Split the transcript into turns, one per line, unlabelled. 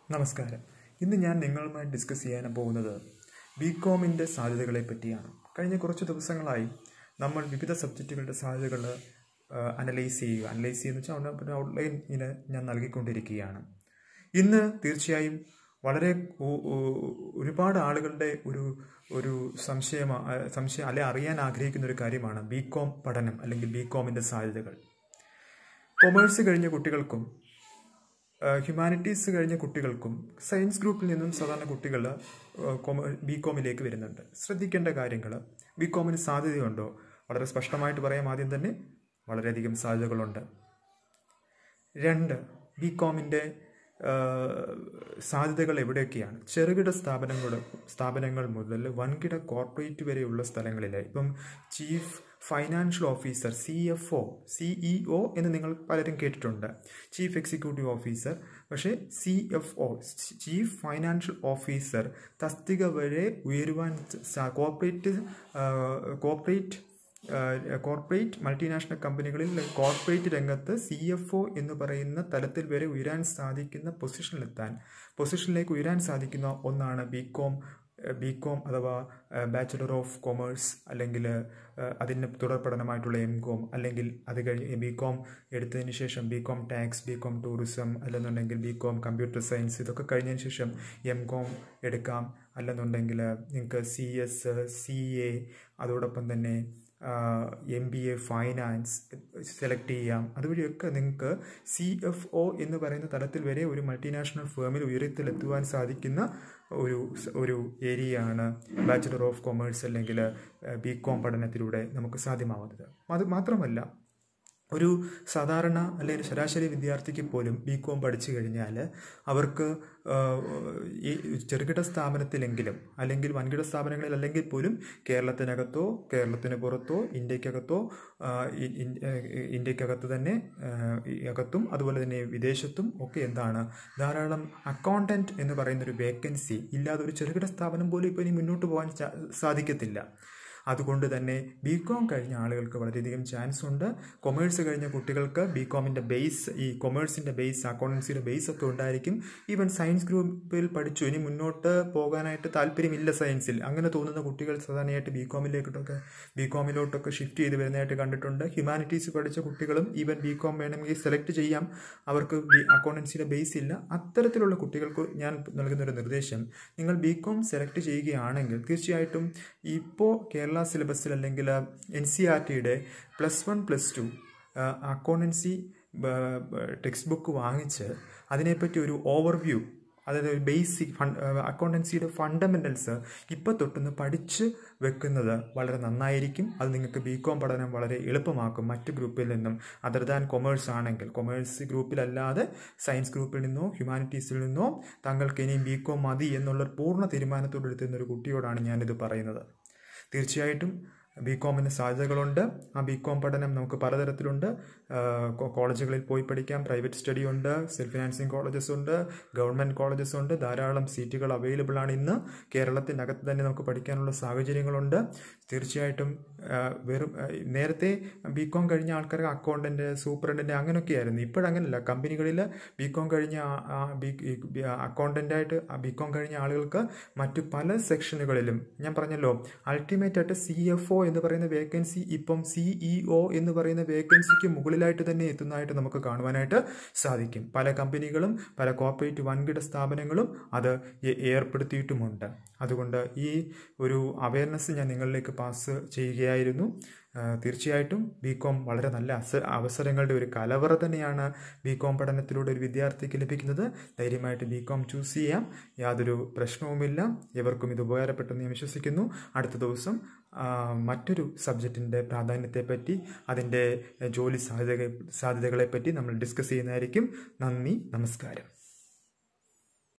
നമസ്കാരം ഇന്ന് ഞാൻ നിങ്ങളുമായി ഡിസ്കസ് ചെയ്യാൻ പോകുന്നത് ബി കോമിൻ്റെ സാധ്യതകളെ പറ്റിയാണ് കഴിഞ്ഞ കുറച്ച് ദിവസങ്ങളായി നമ്മൾ വിവിധ സബ്ജക്റ്റുകളുടെ സാധ്യതകൾ അനലൈസ് ചെയ്യുക അനലൈസ് ചെയ്യുന്ന വെച്ചാൽ അവിടെ ഔട്ട്ലൈൻ ഇങ്ങനെ ഞാൻ നൽകിക്കൊണ്ടിരിക്കുകയാണ് ഇന്ന് തീർച്ചയായും വളരെ ഉ- ഉ- ഒരുപാട് ആളുകളുടെ ഒരു ഒരു സംശയം സംശയം അല്ലെ അറിയാൻ ആഗ്രഹിക്കുന്ന ഒരു കാര്യമാണ് ബി കോം പഠനം അല്ലെങ്കിൽ ബി കോമിൻ്റെ സാധ്യതകൾ കൊമേഴ്സ് കഴിഞ്ഞ കുട്ടികൾക്കും ഹ്യൂമാനിറ്റീസ് കഴിഞ്ഞ കുട്ടികൾക്കും സയൻസ് ഗ്രൂപ്പിൽ നിന്നും സാധാരണ കുട്ടികൾ ബി കോമിലേക്ക് വരുന്നുണ്ട് ശ്രദ്ധിക്കേണ്ട കാര്യങ്ങൾ ബി കോമിന് സാധ്യതയുണ്ടോ വളരെ സ്പഷ്ടമായിട്ട് പറയാം ആദ്യം തന്നെ വളരെയധികം സാധ്യതകളുണ്ട് രണ്ട് ബി കോമിൻ്റെ സാധ്യതകൾ എവിടെയൊക്കെയാണ് ചെറുകിട സ്ഥാപനങ്ങൾ സ്ഥാപനങ്ങൾ മുതൽ വൻകിട കോർപ്പറേറ്റ് വരെയുള്ള സ്ഥലങ്ങളിൽ ഇപ്പം chief financial officer C F O CEO എന്ന് നിങ്ങൾ പലരും കേട്ടിട്ടുണ്ട് ചീഫ് എക്സിക്യൂട്ടീവ് ഓഫീസർ പക്ഷേ C F O chief financial officer തസ്തിക വരെ ഉയരുവാൻ സ- കോർപ്പറേറ്റ് കോർപ്പറേറ്റ് കോർപ്പറേറ്റ് മൾട്ടിനാഷണൽ കമ്പനികളിൽ കോർപ്പറേറ്റ് രംഗത്ത് സി എഫ് ഒ എന്ന് പറയുന്ന തലത്തിൽ വരെ ഉയരാൻ സാധിക്കുന്ന പൊസിഷനിലെത്താൻ പൊസിഷനിലേക്ക് ഉയരാൻ സാധിക്കുന്ന ഒന്നാണ് ബി കോം ബി കോം അഥവാ ബാച്ചുലർ ഓഫ് കൊമേഴ്സ് അല്ലെങ്കിൽ അതിന് തുടർ പഠനമായിട്ടുള്ള എം കോം അല്ലെങ്കിൽ അത് കഴിഞ്ഞ് ബി കോം എടുത്തതിന് ശേഷം B com tax B com tourism അല്ലെന്നുണ്ടെങ്കിൽ ബി കോം കമ്പ്യൂട്ടർ സയൻസ് ഇതൊക്കെ കഴിഞ്ഞതിന് ശേഷം എം കോം എടുക്കാം അല്ലെന്നുണ്ടെങ്കിൽ നിങ്ങൾക്ക് സി എസ് സി എ അതോടൊപ്പം തന്നെ M B A finance select ചെയ്യാം അതുവഴിയൊക്കെ നിങ്ങൾക്ക് സി എഫ് ഒ എന്ന് പറയുന്ന തലത്തിൽ വരെ ഒരു മൾട്ടിനാഷണൽ ഫേമിൽ ഉയരത്തിലെത്തുവാൻ സാധിക്കുന്ന ഒരു ഒരു ഏരിയയാണ് ബാച്ചുലർ ഓഫ് കൊമേഴ്സ് അല്ലെങ്കിൽ ബി കോം പഠനത്തിലൂടെ നമുക്ക് സാധ്യമാവുന്നത് അത് മാത്രമല്ല ഒരു സാധാരണ അല്ലെങ്കിൽ ശരാശരി വിദ്യാർത്ഥിക്ക് പോലും ബി കോം പഠിച്ചു കഴിഞ്ഞാൽ അവർക്ക് ഈ ചെറുകിട സ്ഥാപനത്തിലെങ്കിലും അല്ലെങ്കിൽ വൻകിട സ്ഥാപനങ്ങളിൽ അല്ലെങ്കിൽ പോലും കേരളത്തിനകത്തോ കേരളത്തിന് പുറത്തോ ഇന്ത്യക്കകത്തോ ഇ- ഇൻ- ഇന്ത്യക്കകത്ത് തന്നെ ഈ അകത്തും അതുപോലെ തന്നെ വിദേശത്തും ഒക്കെ എന്താണ് ധാരാളം അക്കൗണ്ടന്റ് എന്ന് പറയുന്ന ഒരു വേക്കൻസി ഇല്ലാതെ ഒരു ചെറുകിട സ്ഥാപനം പോലും ഇപ്പോൾ ഇനി മുന്നോട്ട് പോകാൻ സാ- സാധിക്കത്തില്ല അതുകൊണ്ട് തന്നെ ബി കോം കഴിഞ്ഞ ആളുകൾക്ക് വളരെയധികം ചാൻസ് ഉണ്ട് കൊമേഴ്സ് കഴിഞ്ഞ കുട്ടികൾക്ക് ബി കോമിൻ്റെ ബേസ് ഈ കൊമേഴ്സിൻ്റെ ബേസ് അക്കൗണ്ടൻസിയുടെ ബേസ് ഒക്കെ ഉണ്ടായിരിക്കും ഈവൻ സയൻസ് ഗ്രൂപ്പിൽ പഠിച്ചു ഇനി മുന്നോട്ട് പോകാനായിട്ട് താല്പര്യമില്ല സയൻസിൽ അങ്ങനെ തോന്നുന്ന കുട്ടികൾ സാധാരണയായിട്ട് ബി കോമിലേക്കൊക്കെ ബി കോമിലോട്ടൊക്കെ ഷിഫ്റ്റ് ചെയ്ത് വരുന്നതായിട്ട് കണ്ടിട്ടുണ്ട് ഹ്യൂമാനിറ്റീസ് പഠിച്ച കുട്ടികളും ഈവൻ ബി കോം വേണമെങ്കിൽ സെലക്ട് ചെയ്യാം അവർക്ക് ബി അക്കൗണ്ടൻസിയുടെ ബേസ് ഇല്ല അത്തരത്തിലുള്ള കുട്ടികൾക്ക് ഞാൻ നൽകുന്ന ഒരു നിർദ്ദേശം നിങ്ങൾ ബി കോം സെലക്ട് ചെയ്യുകയാണെങ്കിൽ തീർച്ചയായിട്ടും ഇപ്പോൾ കേരള സിലബസിൽ അല്ലെങ്കിൽ എൻ സി ആർ ടിയുടെ plus one plus two accountancy textbook വാങ്ങിച്ച് അതിനെപ്പറ്റി ഒരു ഓവർവ്യൂ അതായത് ഒരു ബേസിക് ഫണ്ട് അക്കൗണ്ടൻസിയുടെ ഫണ്ടമെൻ്റൽസ് ഇപ്പോൾ തൊട്ടൊന്ന് പഠിച്ച് വെക്കുന്നത് വളരെ നന്നായിരിക്കും അത് നിങ്ങൾക്ക് ബി കോം പഠനം വളരെ എളുപ്പമാക്കും മറ്റ് ഗ്രൂപ്പിൽ നിന്നും അതർ ദാൻ കൊമേഴ്സ് ആണെങ്കിൽ കൊമേഴ്സ് ഗ്രൂപ്പിലല്ലാതെ സയൻസ് ഗ്രൂപ്പിൽ നിന്നോ ഹ്യൂമാനിറ്റീസിൽ നിന്നോ താങ്കൾക്ക് ഇനിയും ബി കോം മതി എന്നുള്ള പൂർണ്ണ തീരുമാനത്തോടെ എടുത്തുന്ന ഒരു കുട്ടിയോടാണ് ഞാനിത് പറയുന്നത് തീർച്ചയായിട്ടും ബി കോമിന് സാധ്യതകളുണ്ട് ആ ബി കോം പഠനം നമുക്ക് പലതരത്തിലുണ്ട് ആ, കോ- കോളേജുകളിൽ പോയി പഠിക്കാം പ്രൈവറ്റ് സ്റ്റഡി ഉണ്ട് സെൽഫ് ഫിനാൻസിങ് കോളേജസ് ഉണ്ട് ഗവൺമെൻറ് കോളേജസ് ഉണ്ട് ധാരാളം സീറ്റുകൾ അവൈലബിൾ ആണ് ഇന്ന് കേരളത്തിനകത്ത് തന്നെ നമുക്ക് പഠിക്കാനുള്ള സാഹചര്യങ്ങളുണ്ട് തീർച്ചയായിട്ടും ആ, വെറും ആ, നേരത്തെ ബി കോം കഴിഞ്ഞ ആൾക്കാർക്ക് അക്കൗണ്ടൻ്റ് സൂപ്രണ്ടൻ്റ് അങ്ങനെയൊക്കെയായിരുന്നു ഇപ്പോഴങ്ങനെയല്ല കമ്പനികളിൽ ബി കോം കഴിഞ്ഞ ആ- ആ ബി അക്കൗണ്ടൻ്റായിട്ട് ബി കോം കഴിഞ്ഞ ആളുകൾക്ക് മറ്റു പല സെക്ഷനുകളിലും ഞാൻ പറഞ്ഞല്ലോ അൾട്ടിമേറ്റ് ആയിട്ട് സി എഫ് ഒ എന്ന് പറയുന്ന വേക്കൻസി ഇപ്പം സിഇഒ എന്ന് പറയുന്ന വേക്കൻസിക്ക് മുകളിലായിട്ട് തന്നെ എത്തുന്നതായിട്ട് നമുക്ക് കാണുവാനായിട്ട് സാധിക്കും പല കമ്പനികളും പല കോർപ്പറേറ്റ് വൻകിട സ്ഥാപനങ്ങളും അത് ഏ- ഏർപ്പെടുത്തിയിട്ടുമുണ്ട് അതുകൊണ്ട് ഈ ഒരു അവയർനെസ് ഞാൻ നിങ്ങളിലേക്ക് പാസ് ചെയ്യുകയായിരുന്നു ആ, തീർച്ചയായിട്ടും ബി കോം വളരെ നല്ല അസ അവസരങ്ങളുടെ ഒരു കലവറ തന്നെയാണ് ബി കോം പഠനത്തിലൂടെ ഒരു വിദ്യാർത്ഥിക്ക് ലഭിക്കുന്നത് ധൈര്യമായിട്ട് ബി കോം ചൂസ് ചെയ്യാം യാതൊരു പ്രശ്നവുമില്ല എവർക്കും ഇത് ഉപകാരപ്പെട്ടെന്ന് ഞാൻ വിശ്വസിക്കുന്നു അടുത്ത ദിവസം ആ, മറ്റൊരു സബ്ജക്റ്റിൻ്റെ പ്രാധാന്യത്തെപ്പറ്റി അതിൻ്റെ ജോലി സാധ്യത സാധ്യതകളെപ്പറ്റി നമ്മൾ ഡിസ്കസ് ചെയ്യുന്നതായിരിക്കും നന്ദി നമസ്കാരം